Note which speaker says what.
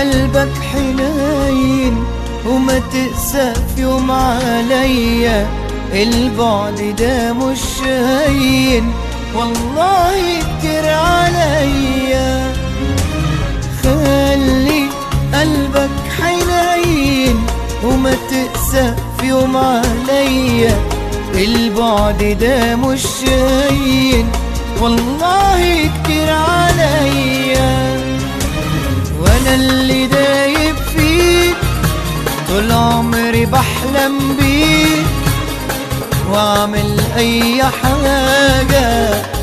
Speaker 1: قلبك حنين وما تقسى في يوم عليا البعد ده مش هين والله كتير عليا خلي قلبك حنين وما تقسى في يوم عليا البعد ده مش هين والله كتير عليا وانا اللي دايب فيك طول عمري بحلم بيك واعمل اي حاجة